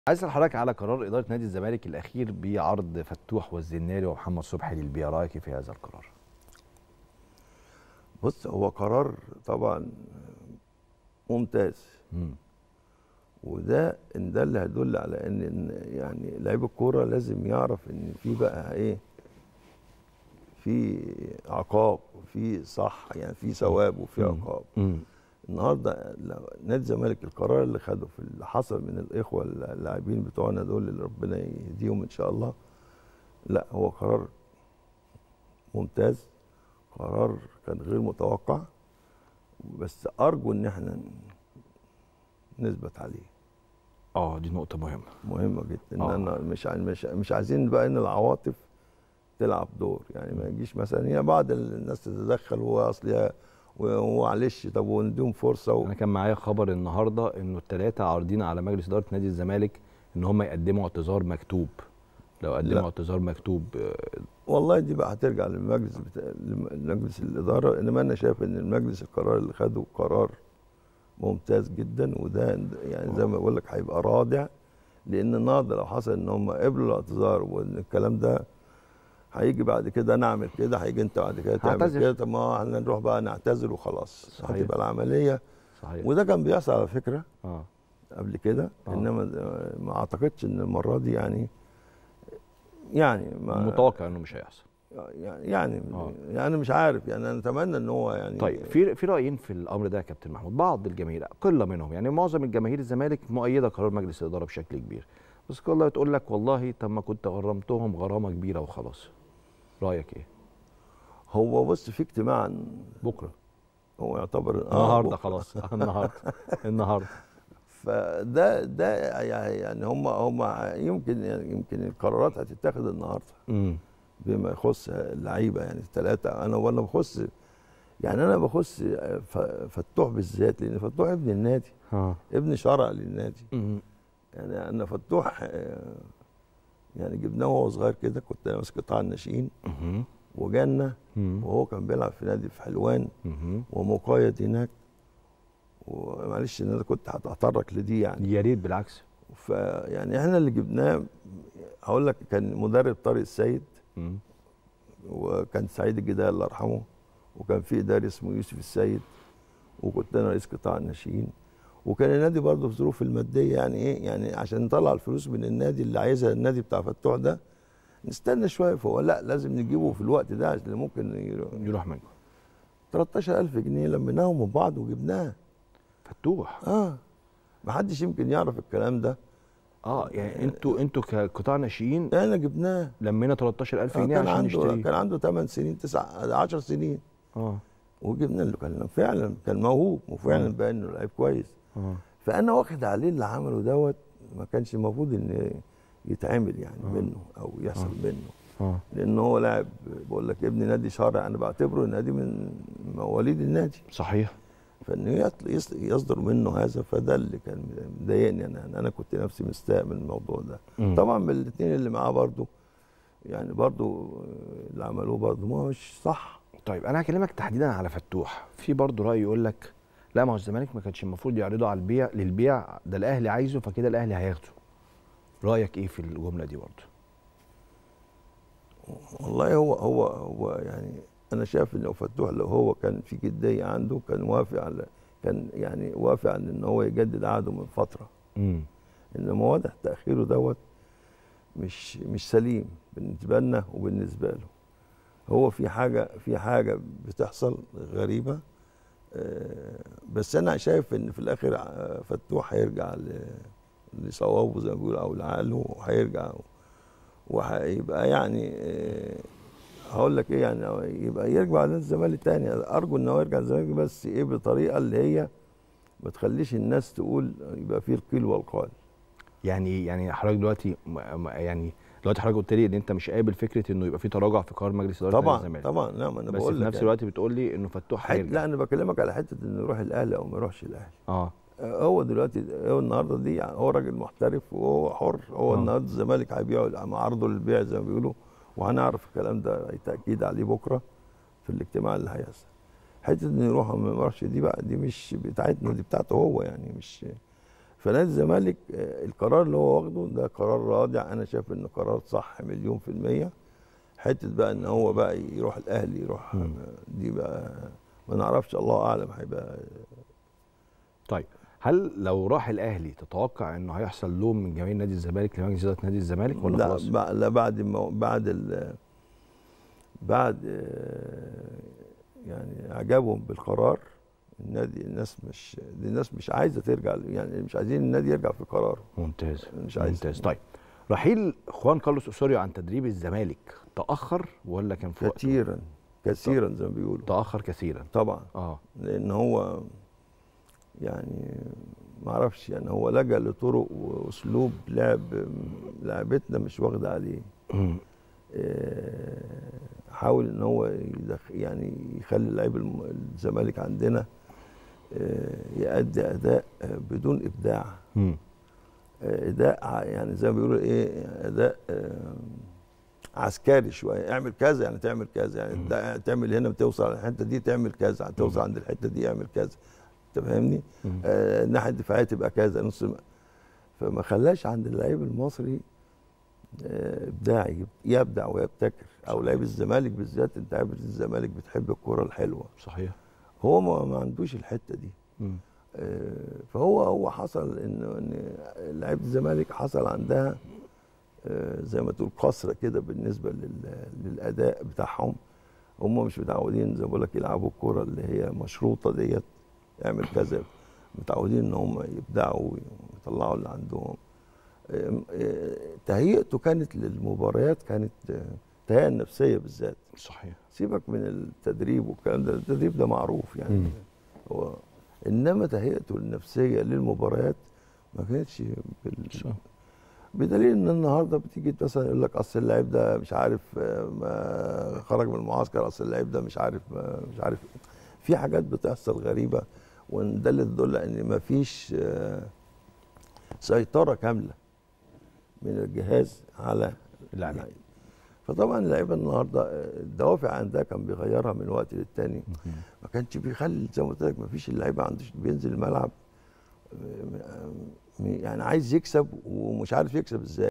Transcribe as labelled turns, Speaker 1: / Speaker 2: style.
Speaker 1: عايز اسال حضرتك على قرار اداره نادي الزمالك الاخير بعرض فتوح والزناري ومحمد صبحي للبيع رايك في هذا القرار
Speaker 2: بص هو قرار طبعا ممتاز
Speaker 1: مم.
Speaker 2: وده ان ده اللي هيدل على ان إن يعني لعيب الكوره لازم يعرف ان في بقى ايه في عقاب وفي صح يعني في ثواب وفي
Speaker 1: مم.
Speaker 2: عقاب
Speaker 1: مم.
Speaker 2: النهارده لو نادي الزمالك القرار اللي خده في اللي حصل من الاخوه اللاعبين بتوعنا دول اللي ربنا يهديهم ان شاء الله لا هو قرار ممتاز قرار كان غير متوقع بس ارجو ان احنا نثبت عليه
Speaker 1: اه دي نقطه مهمه
Speaker 2: مهمه جدا ان
Speaker 1: آه.
Speaker 2: انا مش عاي- مش مش عايزين بقى ان العواطف تلعب دور يعني ما يجيش مثلا هي بعض الناس تتدخل وهو اصل ومعلش طب ونديهم فرصه و...
Speaker 1: انا كان معايا خبر النهارده انه الثلاثه عارضين على مجلس اداره نادي الزمالك ان هم يقدموا اعتذار مكتوب لو قدموا
Speaker 2: لا.
Speaker 1: اعتذار مكتوب آه،
Speaker 2: والله دي بقى هترجع للمجلس بتا... لمجلس الاداره انما انا شايف ان المجلس القرار اللي خده قرار ممتاز جدا وده يعني زي ما بقول لك هيبقى رادع لان النهارده لو حصل ان هم قبلوا الاعتذار وان الكلام ده هيجي بعد كده انا اعمل كده هيجي انت بعد كده تعمل
Speaker 1: هعتذر.
Speaker 2: كده طب ما احنا نروح بقى نعتذر وخلاص
Speaker 1: صحيح.
Speaker 2: هتبقى العمليه
Speaker 1: صحيح
Speaker 2: وده كان بيحصل على فكره
Speaker 1: اه
Speaker 2: قبل كده
Speaker 1: آه.
Speaker 2: انما ما اعتقدش ان المره دي يعني يعني ما
Speaker 1: متوقع انه مش هيحصل
Speaker 2: يعني يعني,
Speaker 1: آه.
Speaker 2: يعني مش عارف يعني انا اتمنى ان هو يعني
Speaker 1: طيب في في رايين في الامر ده يا كابتن محمود بعض الجماهير قله منهم يعني معظم الجماهير الزمالك مؤيده قرار مجلس الاداره بشكل كبير بس كلها تقول لك والله طب ما كنت غرمتهم غرامه كبيره وخلاص رايك ايه
Speaker 2: هو بص في اجتماع
Speaker 1: بكره
Speaker 2: هو يعتبر
Speaker 1: النهارده
Speaker 2: بكرة.
Speaker 1: خلاص النهارده النهارده
Speaker 2: فده ده يعني هم هم يمكن يعني يمكن القرارات هتتاخد النهارده
Speaker 1: امم
Speaker 2: بما يخص اللعيبه يعني الثلاثه انا وانا بخص يعني انا بخص ف- فتوح بالذات لان فتوح ابن النادي
Speaker 1: اه
Speaker 2: ابن شرع للنادي
Speaker 1: مم.
Speaker 2: يعني انا فتوح آه، يعني جبناه وهو صغير كده كنت انا ماسك قطاع الناشئين
Speaker 1: مهم.
Speaker 2: وجالنا
Speaker 1: مم.
Speaker 2: وهو كان بيلعب في نادي في حلوان
Speaker 1: مهم.
Speaker 2: ومقيد هناك ومعلش ان انا كنت هتطرق لدي يعني
Speaker 1: يا ريت بالعكس
Speaker 2: فيعني احنا اللي جبناه هقول لك كان مدرب طارق السيد
Speaker 1: مم.
Speaker 2: وكان سعيد الجدال الله يرحمه وكان في اداري اسمه يوسف السيد وكنت انا رئيس قطاع الناشئين وكان النادي برضه في ظروف الماديه يعني ايه يعني عشان نطلع الفلوس من النادي اللي عايزها النادي بتاع فتوح ده نستنى شويه فهو لا لازم نجيبه في الوقت ده عشان ممكن يروح.
Speaker 1: يروح منكم
Speaker 2: 13000 جنيه لميناهم من بعض وجبناه
Speaker 1: فتوح
Speaker 2: اه ما حدش يمكن يعرف الكلام ده
Speaker 1: اه يعني انتوا انتوا كقطاع ناشئين
Speaker 2: احنا جبناه
Speaker 1: لمينا 13000
Speaker 2: آه
Speaker 1: جنيه
Speaker 2: كان
Speaker 1: عشان
Speaker 2: عنده
Speaker 1: نشتريه
Speaker 2: كان عنده 8 سنين 9 10 سنين
Speaker 1: اه
Speaker 2: وجبنا له كان فعلا كان موهوب وفعلا
Speaker 1: آه.
Speaker 2: باين انه لعيب كويس
Speaker 1: اه
Speaker 2: فانا واخد عليه اللي عمله دوت ما كانش المفروض ان يتعمل يعني
Speaker 1: آه.
Speaker 2: منه او يحصل
Speaker 1: آه.
Speaker 2: منه
Speaker 1: اه
Speaker 2: لان هو لاعب بقول لك ابن نادي شارع انا بعتبره نادي من مواليد النادي
Speaker 1: صحيح
Speaker 2: فانه يطل- يص- يصدر منه هذا فده اللي كان مضايقني انا انا كنت نفسي مستاء من الموضوع ده
Speaker 1: مم.
Speaker 2: طبعا من الاثنين اللي معاه برضو يعني برضو اللي عملوه برضو ما هوش صح
Speaker 1: طيب انا هكلمك تحديدا على فتوح في برضه راي يقول لك لا ما هو الزمالك ما كانش المفروض يعرضه على البيع للبيع ده الاهلي عايزه فكده الاهلي هياخده رايك ايه في الجمله دي برضه
Speaker 2: والله هو هو هو يعني انا شايف ان لو فتوح لو هو كان في جديه عنده كان وافق على كان يعني وافق على ان هو يجدد عقده من فتره
Speaker 1: امم
Speaker 2: انما واضح تاخيره دوت مش مش سليم بالنسبه لنا وبالنسبه له هو في حاجه في حاجه بتحصل غريبه آه، بس انا شايف ان في الاخر آه، فتوح هيرجع ل- لصوابه زي ما بيقولوا او لعقله وهيرجع وهيبقى يعني آه، هقول لك ايه يعني يبقى يرجع للزمالك تاني ارجو ان هو يرجع للزمالك بس ايه بطريقه اللي هي ما تخليش الناس تقول يبقى فيه القيل والقال
Speaker 1: يعني يعني حضرتك دلوقتي م- م- يعني دلوقتي حضرتك قلت لي ان انت مش قابل فكره انه يبقى في تراجع في قرار مجلس اداره نادي
Speaker 2: طبعا
Speaker 1: الزمالك
Speaker 2: طبعا لا ما انا
Speaker 1: بس
Speaker 2: بقول
Speaker 1: في
Speaker 2: لك
Speaker 1: نفس
Speaker 2: يعني.
Speaker 1: الوقت بتقول لي انه فتوح
Speaker 2: حت...
Speaker 1: هيرجع
Speaker 2: لا انا بكلمك على حته انه يروح الاهلي او ما يروحش الاهلي
Speaker 1: اه
Speaker 2: آه، هو دلوقتي هو النهارده دي يعني هو راجل محترف وهو حر هو
Speaker 1: آه.
Speaker 2: النهارده الزمالك هيبيعه مع عرضه للبيع زي ما بيقولوا وهنعرف الكلام ده تاكيد عليه بكره في الاجتماع اللي هيحصل حته انه يروح او ما يروحش دي بقى دي مش بتاعتنا دي بتاعته هو يعني مش فنادي الزمالك آه، القرار اللي هو واخده ده قرار رادع انا شايف انه قرار صح مليون في الميه حته بقى ان هو بقى يروح الاهلي يروح
Speaker 1: مم.
Speaker 2: دي بقى ما نعرفش الله اعلم هيبقى
Speaker 1: طيب هل لو راح الاهلي تتوقع انه هيحصل لوم من جماهير نادي الزمالك لمجلس اداره نادي الزمالك ولا
Speaker 2: لا
Speaker 1: خلاص؟
Speaker 2: بع- لا بعد ما بعد ال بعد آه، يعني اعجابهم بالقرار النادي الناس مش دي الناس مش عايزه ترجع يعني مش عايزين النادي يرجع في قراره
Speaker 1: ممتاز
Speaker 2: مش عايز.
Speaker 1: ممتاز طيب رحيل خوان كارلوس اوسوريو عن تدريب الزمالك تاخر ولا كان في وقته؟
Speaker 2: كثيرا كثيرا زي ما بيقولوا
Speaker 1: تاخر كثيرا
Speaker 2: طبعا
Speaker 1: اه
Speaker 2: لان هو يعني ما اعرفش يعني هو لجا لطرق واسلوب لعب لعبتنا مش واخده عليه
Speaker 1: مم.
Speaker 2: آه، حاول ان هو يدخ يعني يخلي لعيب الم- الزمالك عندنا آه، يأدي اداء آه، بدون ابداع
Speaker 1: مم.
Speaker 2: آه، اداء ع- يعني زي ما بيقولوا ايه اداء آه، عسكري شويه اعمل كذا يعني تعمل كذا يعني ده تعمل هنا بتوصل على الحته دي تعمل كذا هتوصل عند الحته دي اعمل كذا انت فاهمني؟
Speaker 1: مم.
Speaker 2: آه، الناحيه الدفاعيه تبقى كذا نص الم- فما خلاش عند اللعيب المصري آه، ابداعي يبدع ويبتكر او
Speaker 1: صحيح.
Speaker 2: لعيب الزمالك بالذات انت عارف الزمالك بتحب الكره الحلوه
Speaker 1: صحيح
Speaker 2: هو ما, ما عندوش الحته دي
Speaker 1: مم.
Speaker 2: آه، فهو هو حصل انه ان لعيبه الزمالك حصل عندها آه، زي ما تقول قصر كده بالنسبه لل- للاداء بتاعهم هم مش متعودين زي ما بقول لك يلعبوا الكره اللي هي مشروطه ديت اعمل كذا متعودين ان هم يبدعوا ويطلعوا اللي عندهم آه، آه، تهيئته كانت للمباريات كانت آه، تهيئه نفسيه بالذات
Speaker 1: صحيح
Speaker 2: سيبك من التدريب والكلام ده التدريب ده معروف يعني
Speaker 1: مم.
Speaker 2: هو انما تهيئته النفسيه للمباريات ما كانتش بال...
Speaker 1: صح.
Speaker 2: بدليل ان النهارده بتيجي مثلا يقول لك اصل اللعيب ده مش عارف آه، ما خرج من المعسكر اصل اللعيب ده مش عارف ما مش عارف في حاجات بتحصل غريبه وان ده اللي تدل ان ما فيش آه، سيطره كامله من الجهاز على
Speaker 1: اللاعبين.
Speaker 2: اللعيبه فطبعا اللعيبه النهارده آه، الدوافع عندها كان بيغيرها من وقت للتاني
Speaker 1: مم.
Speaker 2: ما كانش بيخلي زي ما قلت لك ما فيش اللعيبه عندوش بينزل الملعب آه، يعني عايز يكسب ومش عارف يكسب ازاي